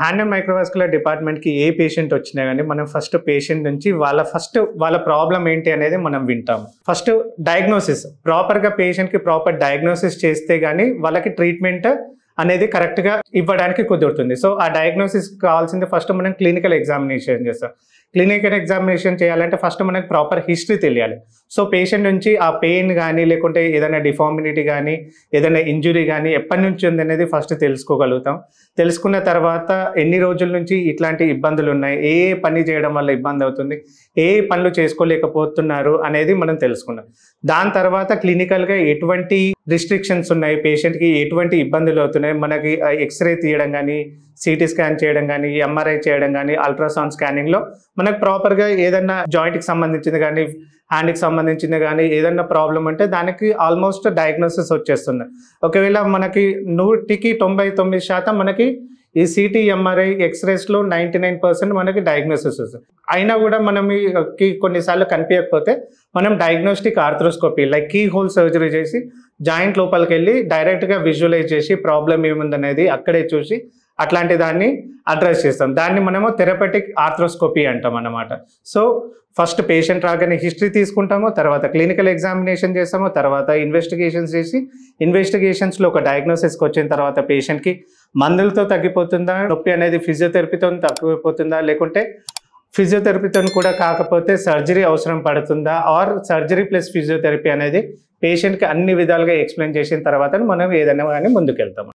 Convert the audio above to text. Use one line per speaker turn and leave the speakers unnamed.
hand and microvascular డిపార్ట్మెంట్కి ఏ patient వచ్చినా కానీ మనం ఫస్ట్ పేషెంట్ నుంచి వాళ్ళ ఫస్ట్ వాళ్ళ ప్రాబ్లం ఏంటి అనేది మనం వింటాం ఫస్ట్ డయాగ్నోసిస్ ప్రాపర్గా పేషెంట్కి ప్రాపర్ డయాగ్నోసిస్ చేస్తే కానీ వాళ్ళకి ట్రీట్మెంట్ అనేది కరెక్ట్గా ఇవ్వడానికి కుదురుతుంది సో ఆ డయాగ్నోసిస్ కావాల్సింది ఫస్ట్ మనం క్లినికల్ ఎగ్జామినేషన్ చేస్తాం క్లినికల్ ఎగ్జామినేషన్ చేయాలంటే ఫస్ట్ మనకు ప్రాపర్ హిస్టరీ తెలియాలి సో పేషెంట్ నుంచి ఆ పెయిన్ కానీ లేకుంటే ఏదైనా డిఫార్మినిటీ కానీ ఏదైనా ఇంజురీ కానీ ఎప్పటి నుంచి ఉంది అనేది ఫస్ట్ తెలుసుకోగలుగుతాం తెలుసుకున్న తర్వాత ఎన్ని రోజుల నుంచి ఇట్లాంటి ఇబ్బందులు ఉన్నాయి ఏ ఏ పని చేయడం వల్ల ఇబ్బంది అవుతుంది ఏ ఏ పనులు చేసుకోలేకపోతున్నారు అనేది మనం తెలుసుకున్నాం దాని తర్వాత క్లినికల్గా ఎటువంటి రిస్ట్రిక్షన్స్ ఉన్నాయి పేషెంట్కి ఎటువంటి ఇబ్బందులు అవుతున్నాయి మనకి ఎక్స్రే తీయడం కానీ సిటీ స్కాన్ చేయడం కానీ ఎంఆర్ఐ చేయడం కానీ అల్ట్రాసౌండ్ స్కానింగ్లో మనకు ప్రాపర్గా ఏదన్నా జాయింట్కి సంబంధించింది కానీ హ్యాండ్కి సంబంధించింది కానీ ఏదన్నా ప్రాబ్లం ఉంటే దానికి ఆల్మోస్ట్ డయాగ్నోసిస్ వచ్చేస్తుంది ఒకవేళ మనకి నూటికి తొంభై తొమ్మిది శాతం మనకి ఈ సిటీ ఎంఆర్ఐ ఎక్స్రేస్లో నైంటీ నైన్ పర్సెంట్ మనకి డయాగ్నోసిస్ వస్తుంది అయినా కూడా మనం ఈ- కి కొన్నిసార్లు కనిపించకపోతే మనం diagnostic arthroscopy like keyhole surgery చేసి జాయింట్ లోపలికి వెళ్ళి డైరెక్ట్గా విజువలైజ్ చేసి ప్రాబ్లం ఏముందనేది అక్కడే చూసి అట్లాంటి దాన్ని అడ్రస్ చేస్తాం దాన్ని మనము థెరపటిక్ ఆర్థ్రోస్కోపీ అంటాం అన్నమాట సో ఫస్ట్ పేషెంట్ రాగానే హిస్టరీ తీసుకుంటాము తర్వాత క్లినికల్ ఎగ్జామినేషన్ చేస్తాము తర్వాత ఇన్వెస్టిగేషన్స్ చేసి ఇన్వెస్టిగేషన్స్లో ఒక డయాగ్నోసిస్కి వచ్చిన తర్వాత పేషెంట్కి మందులతో తగ్గిపోతుందా నొప్పి అనేది ఫిజియోథెరపీతో తగ్గిపోతుందా లేకుంటే ఫిజియోథెరపీతో కూడా కాకపోతే సర్జరీ అవసరం పడుతుందా ఆర్ సర్జరీ ప్లస్ ఫిజియోథెరపీ అనేది పేషెంట్కి అన్ని విధాలుగా ఎక్స్ప్లెయిన్ చేసిన తర్వాత మనం ఏదైనా కానీ ముందుకెళ్తాం